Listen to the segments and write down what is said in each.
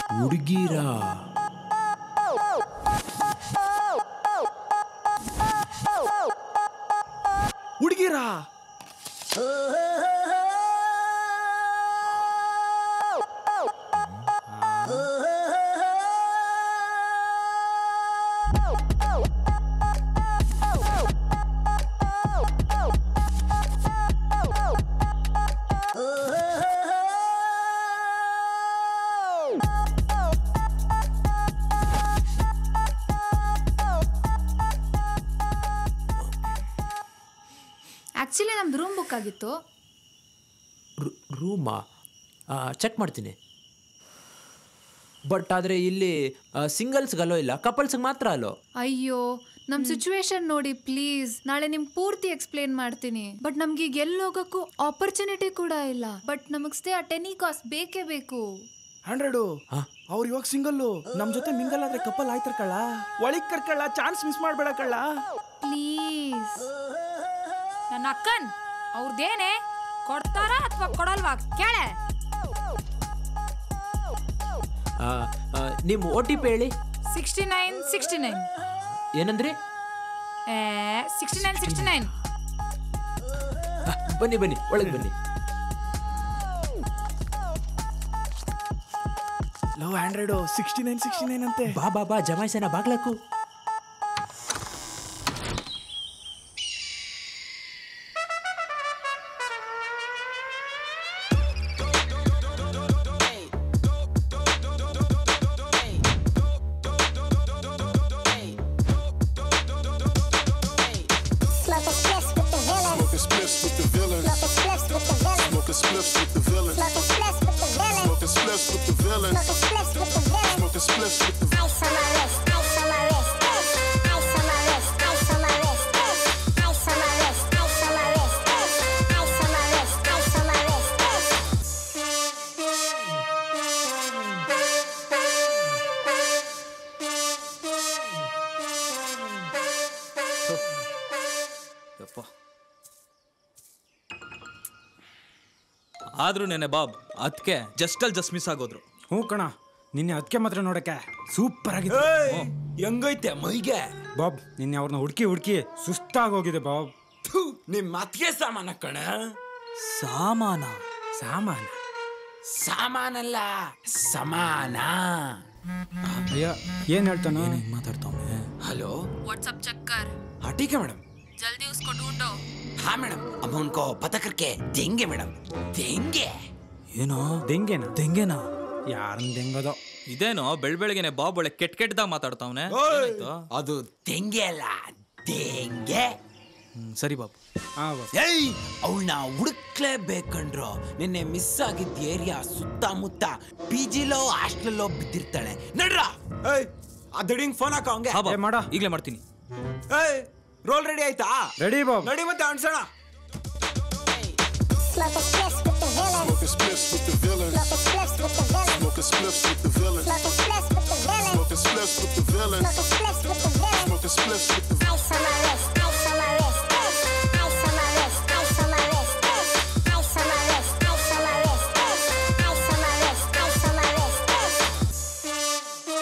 ಹುಡುಗಿರಾ ಹುಡುಗಿರಾ ಆ್ಯಕ್ಚುಲಿ ನಮ್ದು room book ಆಗಿತ್ತು ರೂಮಾ ಚೆಕ್ ಮಾಡ್ತೀನಿ ಬಟ್ ಆದರೆ ಇಲ್ಲಿ ಸಿಂಗಲ್ಸ್ಗೆ ಅಲೋ ಇಲ್ಲ ಕಪಲ್ಸ್ಗೆ ಮಾತ್ರ ಅಲೋ ಅಯ್ಯೋ ನಮ್ ಸಿಚುವೇಶನ್ ನೋಡಿ ಪ್ಲೀಸ್ ನಾಳೆ ನಿಮ್ ಪೂರ್ತಿ ಎಕ್ಸ್ಪ್ಲೇನ್ ಮಾಡ್ತೀನಿ ಬಟ್ ನಮ್ಗೆ ಈಗ ಎಲ್ಲಿ ಹೋಗಕ್ಕೂ ಆಪರ್ಚುನಿಟಿ ಕೂಡ ಇಲ್ಲ ಬಟ್ ನಮಗ್ ಸ್ಟೇ ಆ ಟೆನಿ ಕಾಸ್ಟ್ ಬೇಕೇ ಬೇಕು ಹಂಡ್ರೆಡು ಅವ್ರು ಇವಾಗ ಸಿಂಗಲ್ಲು ನಮ್ ಜೊತೆ ಮಿಂಗಲ್ ಆದ್ರೆ ಕಪಲ್ ಆಯ್ತಾರ ಕಳ್ಳ ಒಳಗ್ ಕರ್ಕಳ್ಳ ಚಾನ್ಸ್ ಮಿಸ್ ಮಾಡ್ಬೇಡ ಕಳ್ಳ ಪ್ಲೀಸ್ ನನ್ನ ಅಕ್ಕನ್ ಅವ್ರದ್ದೇನೆ ಕೊಡ್ತಾರಾ ಅಥವಾ ಕೊಡಲ್ವಾ ಕೇಳೆ ನಿಮ್ಮ ಓ ಟಿ ಪಿ ಹೇಳಿ ಸಿಕ್ಸ್ಟಿ ನೈನ್ ಸಿಕ್ಸ್ಟಿ ನೈನ್ ಏನಂದ್ರಿ ಸಿಕ್ಸ್ಟಿ ನೈನ್ ಸಿಕ್ಸ್ಟಿ ನೈನ್ ಆ, ಬನ್ನಿ ಬನ್ನಿ ಒಳಗೆ ಬನ್ನಿ love hundred sixty nine sixty nine ಅಂತೆ ಬಾ ಬಾ ಬಾ ಜಮಾಯ್ಸನ ಬಾಗ್ಲಾಕು Smoking spliffs with the villain. Smoking spliffs with the villain. Smoking spliffs with the villain. Smoking spliffs with the villain. Smoking spliffs with the villain. Smoking spliffs with the villain. Smoking spliffs with the villain. Smoking spliffs with the Ice on my wrist, ice on my wrist, ice on my wrist, ice on my wrist, ice on my wrist, ice on my wrist, ice on my wrist, ice on my wrist. ಆದ್ರೂ ನೆನೆ Bob ಅದಕ್ಕೆ just ಅಲ್ಲಿ just miss ಆಗೋದ್ರು ಹ್ಞೂ ಕಣ ನಿನ್ನೆ ಅದಕ್ಕೆ ಮಾತ್ರ ನೋಡಕ್ಕೆ ಸೂಪರ್ ಆಗಿದೆ ಹೆಂಗೈತೆ ಮೈಗೆ ಬಾಬ್ ನಿನ್ನೆ ಅವ್ರನ್ನ ಹುಡುಕಿ ಹುಡುಕಿ ಸುಸ್ತಾಗೋಗಿದೆ ಬಾಬ್ ಥು, ನಿಮ್ ಮತ್ಗೆ ಸಾಮಾನ ಕಣ ಸಾಮಾನ ಸಾಮಾನ ಸಾಮಾನಲ್ಲ ಸಮಾನ ಅಯ್ಯ ಏನ್ ಹೇಳ್ತಾನೋ ಮಾತಾಡ್ತಾವನೆ ಹಲೋ ವಾಟ್ಸಪ್ ಚಕ್ಕರ್ हाँ ठीक है मैडम ಜಲ್ದಿ ಉಸ್ಕೊ ढूंढो हाँ मैडम अब उनको पता करके देंगे मैडम देंगे ಏನೋ ದೆಂಗೆನ ತೆಂಗೆನಾ ಯಾರನ್ನ ದೆಂಗದೋ ಇದೇನೋ ಬೆಳ್ ಬೆಳಗ್ಗೆನೆ ಬಾಬ್ ಒಳ್ಳೆ ಕೆಟ್ಟ ಕೆಟ್ಟದಾಗ ಮಾತಾಡ್ತಾವನೆ ಅದು ತೆಂಗೆ ಅಲ್ಲ ದೇಂಗೆ ಸರಿ ಬಾಬು ಹಾ ಬಾಬ್ ಏಯ್ ಅವಳನ್ನ ಹುಡುಕ್ಲೇಬೇಕಂಡ್ರು ನಿನ್ನೆ ಮಿಸ್ ಆಗಿದ್ದ ಏರಿಯಾ ಸುತ್ತಮುತ್ತ ಪಿ ಜಿಲೋ ಹಾಸ್ಟೆಲೋ ಬಿದ್ದಿರ್ತಾಳೆ ನಡ್ರ ಏಯ್ ಆ ದಡಿಂಗ್ ಫೋನ್ ಹಾಕೋ ಹಂಗೆ ಹಾ ಏ, ಬಾಬ್ ಮಾಡ. ಈಗಲೇ ಮಾಡ್ತೀನಿ ಏಯ್ ರೋಲ್ ರೆಡಿ ಆಯ್ತಾ ರೆಡಿ ಬಾಬ್ ನಡಿ ಮತ್ತೆ ಅನ್ಸೋಣ Smoking spliffs with the villain. Smoking spliffs with the villain. Smoking spliffs with the villain. Smoking spliffs with the villain. Smoking spliffs with the villain. Smoking spliffs with the villain. Smoking spliffs with the villain. Smoking spliffs with the Ice on my wrist, ice on my wrist, ice on my wrist, ice on my wrist, ice on my wrist, ice on my wrist, ice on my wrist, ice on my wrist.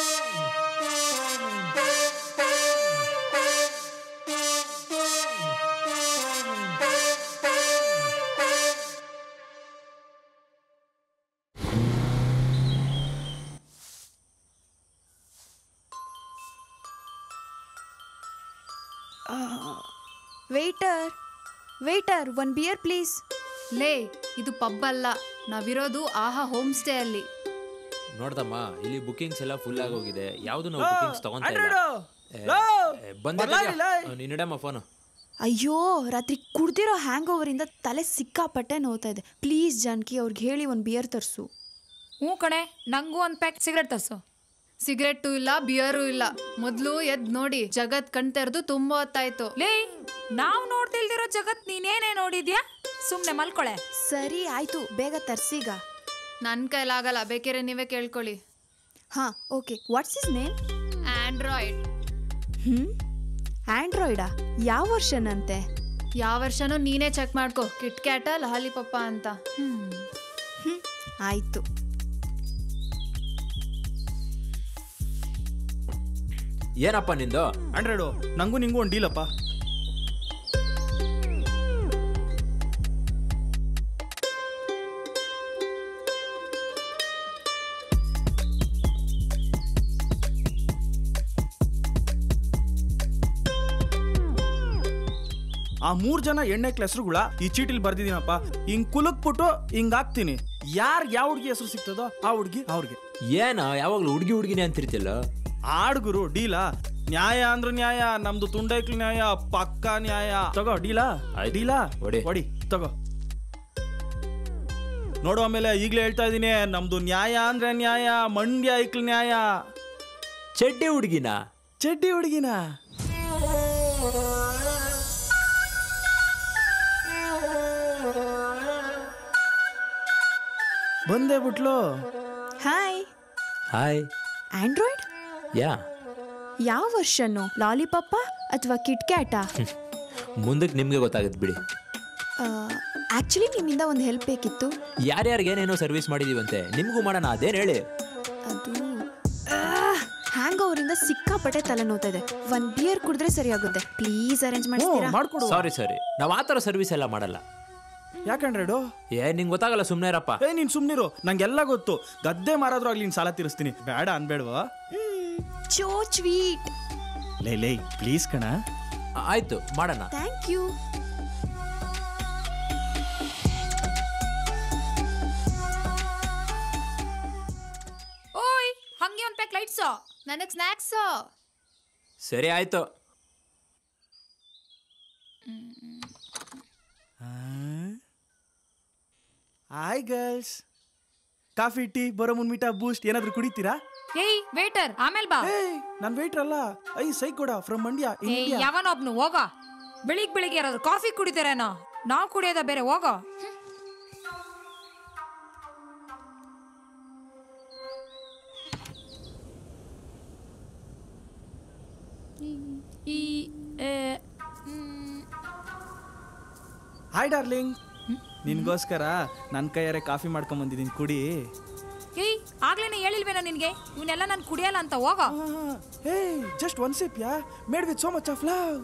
Waiter waiter one beer please ಲೇ ಇದು pub ಅಲ್ಲ ನಾವಿರೋದು ಆಹಾ home stay ಅಲ್ಲಿ ನೋಡ್ದಮ್ಮ ಇಲ್ಲಿ bookings ಎಲ್ಲ full ಆಗೋಗಿದೆ ಯಾವುದು ನಾವು ಬುಕಿಂಗ್ಸ್ ತಗೊಂತ ಇಲ್ಲ ಹಂಡ್ರೆಡು ಏ, ಬಂದೆ ನೀನ್ ಇಡಮ್ಮ ಫೋನು ಅಯ್ಯೋ ರಾತ್ರಿ ಕುಡ್ದಿರೋ ಹ್ಯಾಂಗ್ ಓವರಿಂದ ತಲೆ ಸಿಕ್ಕಾಪಟ್ಟೆ ನೋವ್ತಾ ಇದೆ ಪ್ಲೀಸ್ ಜಾನಕಿ ಅವ್ರಿಗೆ ಹೇಳಿ ಒಂದು ಬಿಯರ್ ತರಿಸು ಹ್ಞೂ ಕಣೆ ನಂಗೂ ಒಂದು ಪ್ಯಾಕ್ ಸಿಗರೆಟ್ ತರ್ಸು ಸಿಗರೆಟ್ಟು ಇಲ್ಲ ಬಿಯರು ಇಲ್ಲ ಮೊದಲು ಎದ್ ನೋಡಿ ಜಗತ್ ಕಣ್ ತೆರೆದು ತುಂಬಾ ಹೊತ್ತಾಯ್ತು ಲೇ ನಾವು ನೋಡ್ತಿಲ್ದಿರೋ ಜಗತ್ ನೀನೇನೇ ನೋಡಿದ್ಯಾ ಸುಮ್ನೆ ಮಲ್ಕೊಳೆ ಸರಿ ಆಯ್ತು ಬೇಗ ತರ್ಸೀಗ ನನ್ನ ಕೈಲಾಗಲ್ಲ ಬೇಕಿದ್ರೆ ನೀವೇ ಕೇಳ್ಕೊಳ್ಳಿ ಹಾಂ okay what's is name Android ಹ್ಞೂ ಆಂಡ್ರಾಯ್ಡಾ ಯಾವ ವರ್ಷನಂತೆ ಯಾವ ವರ್ಷನೂ ನೀನೇ ಚೆಕ್ ಮಾಡ್ಕೋ ಕಿಟ್ ಕ್ಯಾಟ ಲಾಲಿಪಪ್ಪ ಅಂತ ಹ್ಞೂ ಆಯಿತು ಏನಪ್ಪ ನಿಂದು ಆಂಡ್ರಾಯ್ಡು ನಂಗೂ ನಿಂಗೂ ಒಂದು ಡೀಲಪ್ಪ ಆ ಮೂರ್ ಜನ ಎಣ್ಣೆ ಹೆಸರುಗಳ ಈ ಚೀಟಿಲ್ ಬರ್ದಿದ್ದೀನಪ್ಪ ಹಿಂಗ್ ಕುಲಕ್ಬಿಟ್ಟು ಹಿಂಗ್ ಹಾಕ್ತೀನಿ ಯಾರ್ ಯಾವ ಹುಡ್ಗಿ ಹೆಸರು ಸಿಗ್ತದೋ ಆ ಹುಡ್ಗಿ ಅವ್ರಿಗೆ ಏನ ಯಾವಾಗ್ಲೂ ಹುಡುಗಿ ಹುಡುಗಿನೇ ಅಂತಿರ್ತಿಲ್ಲ ಆಡ್ಗುರು ಡೀಲಾ ನ್ಯಾಯ ಅಂದ್ರ ನ್ಯಾಯ ನಮ್ದು ತುಂಡೈಕ್ಳು ನ್ಯಾಯ ಪಕ್ಕಾ ನ್ಯಾಯ ತಗೋ ಡೀಲಾ ಆಯ್ತು. ಡೀಲಾ ಹೊಡಿ. ಹೊಡಿ ತಗೋ ನೋಡು ಆಮೇಲೆ ಈಗ್ಲೇ ಹೇಳ್ತಾ ಇದೀನಿ ನಮ್ದು ನ್ಯಾಯ ಅಂದ್ರೆ ನ್ಯಾಯ ಮಂಡ್ಯ ಐಕ್ಳು ನ್ಯಾಯ ಚಡ್ಡಿ ಹುಡುಗಿನ ಚಡ್ಡಿ ಹುಡುಗಿನ ಬಂದೇ ಬಿಟ್ಲು ಹಾಯ್ ಹಾಯ್ ಆಂಡ್ರಾಯ್ಡ್ ಯಾ ಯಾವ ವರ್ಷನ್ನು ಲಾಲಿಪಾಪ ಅಥವಾ ಕಿಟ್ಕ್ಯಾಟಾ ಮುಂದಕ್ಕೆ ನಿಮ್ಗೆ ಗೊತ್ತಾಗುತ್ತೆ ಬಿಡಿ ಆಕ್ಚುಲಿ ನಿಮ್ಮಿಂದ ಒಂದು ಹೆಲ್ಪ್ ಬೇಕಿತ್ತು ಯಾರ್ಯಾರಿಗೆ ಏನೇನೋ ಸರ್ವಿಸ್ ಮಾಡಿದೀವಂತೆ ನಿಮ್ಗೂ ಮಾಡೋಣ ಅದೇನ್ ಹೇಳಿ ಅದು ಹ್ಯಾಂಗ್ ಅವರಿಂದ ಸಿಕ್ಕಾಪಟ್ಟೆ ತಲೆ ನೋವ್ತಾ ಇದೆ ಒಂದ್ ಬಿಯರ್ ಕುಡಿದ್ರೆ ಸರಿಯಾಗುತ್ತೆ ಪ್ಲೀಸ್ ಅರೇಂಜ್ ಮಾಡಿಸ್ತೀರಾ ಮಾಡ್ಕೊಡು ಸಾರಿ ಸಾರಿ ನಾವ್ ಆ ಥರ ಸರ್ವಿಸ್ ಎಲ್ಲ ಮಾಡಲ್ಲ ಯಾಕಂಡ್ರೇಡು ಏ ನಿಂಗೆ ಗೊತ್ತಾಗಲ್ಲ ಸುಮ್ಮನೆ ಇರಪ್ಪ ಏ ನೀನ್ ಸುಮ್ನಿರು ನಂಗೆಲ್ಲ ಗೊತ್ತು ಗದ್ದೆ ಮಾರಾದ್ರೂ ಆಗ್ಲಿ ನೀನ್ ಸಾಲ ತೀರಿಸ್ತೀನಿ ಬೇಡ ಅನ್ಬೇಡ್ವಾ ಚೋ ಸ್ವೀಟ್ ಲೇ ಲೇ ಪ್ಲೀಸ್ ಕಣ ಆ- ಆಯ್ತು ಮಾಡೋಣ ಥ್ಯಾಂಕ್ ಯು ಓಯ್ ಹಂಗೆ ಒಂದ್ ಪ್ಯಾಕ್ ಲೈಟ್ಸು ನನಗೆ ಸ್ನ್ಯಾಕ್ಸು ಸರಿ ಆಯ್ತು ಹಾಯ್ ಗರ್ಲ್ಸ್ ಕಾಫಿ ಟೀ ಬರೋ ಮುನ್ಮಿಟ ಬೂಸ್ಟ್ ಏನಾದ್ರು ಕುಡಿತೀರಾ ಏಯ್ ವೇಟರ್ ಆಮೇಲ್ ಬಾ ಏಯ್ ನಾನ್ ವೇಟ್ರ್ ಅಲ್ಲ ಐ ಸೈಕೋಡ ಫ್ರಮ್ ಮಂಡ್ಯ ಏಯ್ ಇಂಡಿಯಾ ಯಾವನೊಬ್ನು ಹೋಗ ಬೆಳಿಗ್ ಬೆಳಿಗ್ಗೆ ಯಾರಾದ್ರು ಕಾಫಿ ಕುಡಿತಾರೇನೋ ನಾವ್ ಕುಡಿಯೋದ ಬೇರೆ ಹೋಗೋ ಈ ಏ, ಮ್, ಹಾಯ್ ಡಾರ್ಲಿಂಗ್ ನಿನ್ಗೋಸ್ಕರ ನನ್ನ ಕೈಯಾರೆ ಕಾಫಿ ಮಾಡ್ಕೊಂಡ್ ಬಂದಿದ್ದೀನಿ ಕುಡಿ ಏಯ್ ಆಗ್ಲೇನೆ ಹೇಳಿಲ್ವೇನೋ ನಿನ್ಗೆ ಇವನ್ನೆಲ್ಲ ನಾನು ಕುಡಿಯಲ್ಲ ಅಂತ ಹೋಗೋ hey just one sip yeah made with so much of love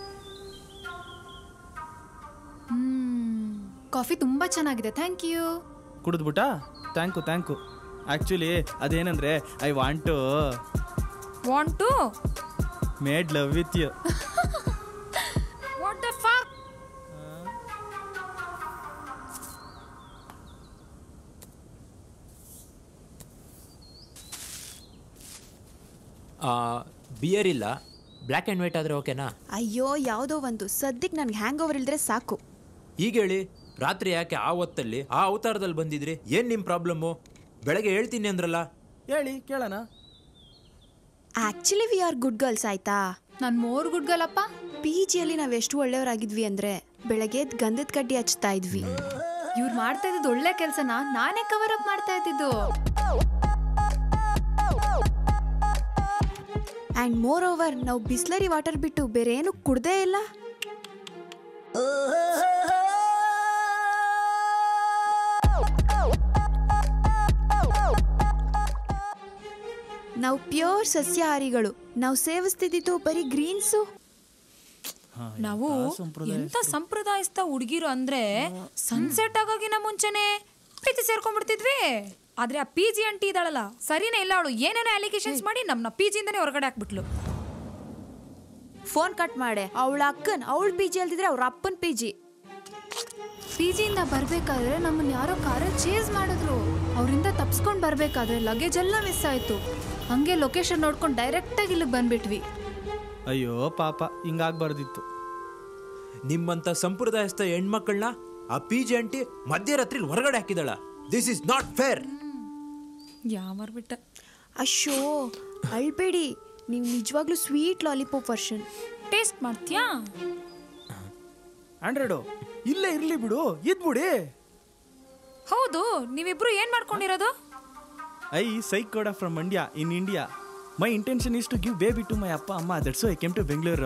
coffee ತುಂಬಾ ಚೆನ್ನಾಗಿದೆ ಥ್ಯಾಂಕ್ ಯು ಕುಡಿದ್ಬಿಟ್ಟಾ thank you thank you actually ಅದೇನಂದ್ರೆ I want to want to made love with you what the fuck beer ಇಲ್ಲ black and white ಆದರೆ ಓಕೆನಾ ಅಯ್ಯೋ ಯಾವುದೋ ಒಂದು ಸದ್ಯಕ್ಕೆ ನನ್ಗೆ ಹ್ಯಾಂಗ್ ಓವರ್ ಇಲ್ದ್ರೆ ಸಾಕು ಈಗ ಹೇಳಿ ರಾತ್ರಿ ಯಾಕೆ ಆ ಹೊತ್ತಲ್ಲಿ ಆ ಅವತಾರದಲ್ಲಿ ಬಂದಿದ್ರಿ ಏನು ನಿಮ್ಮ ಪ್ರಾಬ್ಲಮ್ಮು ಬೆಳಗ್ಗೆ ಹೇಳ್ತೀನಿ ಅಂದ್ರಲ್ಲ ಹೇಳಿ ಕೇಳೋಣ actually we are good girls ಆಯ್ತಾ ನಾನು ಮೋರ್ ಗುಡ್ಗಲ್ಲಪ್ಪ ಪಿ ಜಿಯಲ್ಲಿ ನಾವು ಎಷ್ಟು ಒಳ್ಳೆಯವರಾಗಿದ್ವಿ ಅಂದ್ರೆ ಬೆಳಗ್ಗೆ ಎದ್ದು ಗಂಧದ ಕಡ್ಡಿ ಹಚ್ತಾ ಇದ್ವಿ ಇವ್ರು ಮಾಡ್ತಾ ಇದ್ದಿದ್ದು ಒಳ್ಳೆ ಕೆಲಸನ ನಾನೇ ಕವರ್ ಅಪ್ ಮಾಡ್ತಾ ಇದ್ದಿದ್ದು ಆ್ಯಂಡ್ ಮೋರ್ ಓವರ್ ನಾವು ಬಿಸ್ಲರಿ ವಾಟರ್ ಬಿಟ್ಟು ಬೇರೆ ಏನು ಕುಡ್ದೇ ಇಲ್ಲ ನಾವು ಪ್ಯೂರ್ ಸಸ್ಯಾಹಾರಿಗಳು ನಾವು ಸೇವಿಸ್ತಿದ್ದಿದ್ದು ಬರೀ ಗ್ರೀನ್ಸು ನಾವು ಎಂತ ಸಂಪ್ರದಾಯಸ್ಥ ಹುಡುಗಿರು ಅಂದ್ರೆ ಸನ್ಸೆಟ್ ಆಗೋಗಿನ ಮುಂಚೆನೆ ಪ್ರೀತಿ ಸೇರ್ಕೊಂಡ್ಬಿಡ್ತಿದ್ವಿ ಆದ್ರೆ ಆ ಪಿ ಜಿ ಅಂಟಿ ಇದ್ದಾಳಲ್ಲ ಸರಿನೇ ಇಲ್ಲ ಅವಳು ಏನೇನೋ ಅಲಿಗೇಷನ್ಸ್ ಮಾಡಿ ನಮ್ನ ಪಿ ಜಿಯಿಂದನೇ ಹೊರಗಡೆ ಹಾಕ್ಬಿಟ್ಲು ಫೋನ್ ಕಟ್ ಮಾಡೆ ಅವಳ ಅಕ್ಕನ್ ಅವಳ ಪಿ ಜಿ ಅಲ್ದಿದ್ರೆ ಅವ್ರ ಅಪ್ಪನ್ ಪಿ ಜಿ ಪಿ ಜಿಯಿಂದ ಬರ್ಬೇಕಾದ್ರೆ ನಮ್ಮನ್ನ ಯಾರೋ ಕಾರಲ್ಲಿ ಚೇಸ್ ಮಾಡಿದ್ರು ಅವರಿಂದ ತಪ್ಸ್ಕೊಂಡ್ ಬರ್ಬೇಕಾದ್ರೆ ಲಗೇಜ್ ಎಲ್ಲ ಮಿಸ್ ಆಯ್ತು ಹಂಗೆ ಲೊಕೇಶನ್ ನೋಡ್ಕೊಂಡು ಡೈರೆಕ್ಟಾಗಿ ಇಲ್ಲಿಗೆ ಬಂದ್ಬಿಟ್ವಿ ಅಯ್ಯೋ ಪಾಪ ಹಿಂಗಾಗ್ಬಾರ್ದಿತ್ತು ನಿಮ್ಮಂಥ ಸಂಪ್ರದಾಯಸ್ಥ ಹೆಣ್ಮಕ್ಳನ್ನ ಆ ಪಿ ಜಿ ಆಂಟಿ ಮಧ್ಯರಾತ್ರಿ ಹೊರಗಡೆ ಹಾಕಿದಳ ದಿಸ್ ಇಸ್ ನಾಟ್ ಫೇರ್ ಯಾವರ್ ಬಿಟ್ಟ ಅಶೋ ಅಳ್ಬೇಡಿ ನೀವು ನಿಜವಾಗ್ಲೂ ಸ್ವೀಟ್ ಲಾಲಿಪಾಪ್ ವರ್ಷನ್ ಟೇಸ್ಟ್ ಮಾಡ್ತೀಯಾ ಆಂಡ್ರಾಯ್ಡು ಇಲ್ಲೇ ಇರ್ಲಿ ಬಿಡು ಇದ್ಬಿಡಿ ಹೌದು ನೀವಿಬ್ರು ಏನ್ ಮಾಡ್ಕೊಂಡಿರೋದು ಐ ಸೈಕೋಡ from Mandya in India my intention is to give baby to my ಅಪ್ಪ ಅಮ್ಮ that's I came to Bengaluru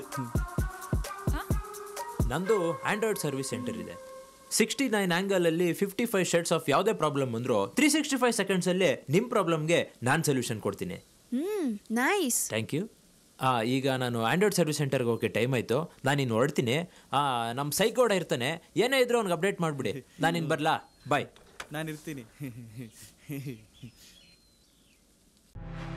ನಂದು ಆಂಡ್ರಾಯ್ಡ್ ಸರ್ವಿಸ್ ಸೆಂಟರ್ ಇದೆ ಸಿಕ್ಸ್ಟಿ ನೈನ್ ಆ್ಯಂಗಲಲ್ಲಿ ಫಿಫ್ಟಿ ಫೈವ್ ಶರ್ಟ್ಸ್ ಆಫ್ ಯಾವುದೇ ಪ್ರಾಬ್ಲಮ್ ಬಂದರೂ ತ್ರೀ ಸಿಕ್ಸ್ಟಿ ಫೈವ್ ಸೆಕೆಂಡ್ಸಲ್ಲಿ ನಿಮ್ಮ ಪ್ರಾಬ್ಲಮ್ಗೆ ನಾನು ಸೊಲ್ಯೂಷನ್ ಕೊಡ್ತೀನಿ ಹ್ಮ್ ನೈಸ್ ಥ್ಯಾಂಕ್ ಯು ಆ, ಈಗ ನಾನು ಆಂಡ್ರಾಯ್ಡ್ ಸರ್ವಿಸ್ ಸೆಂಟರ್ಗೆ ಹೋಗಕ್ಕೆ ಟೈಮ್ ಆಯಿತು ನಾನು ಇನ್ನು ಹೊರಡ್ತೀನಿ ನಮ್ಮ ಸೈಕೋಡ ಇರ್ತಾನೆ ಏನೇ ಇದ್ರೂ ಅವ್ನಿಗೆ ಅಪ್ಡೇಟ್ ಮಾಡಿಬಿಡಿ ನಾನು ಇನ್ನು ಬರಲಾ ಬಾಯ್ ನಾನು ಇರ್ತೀನಿ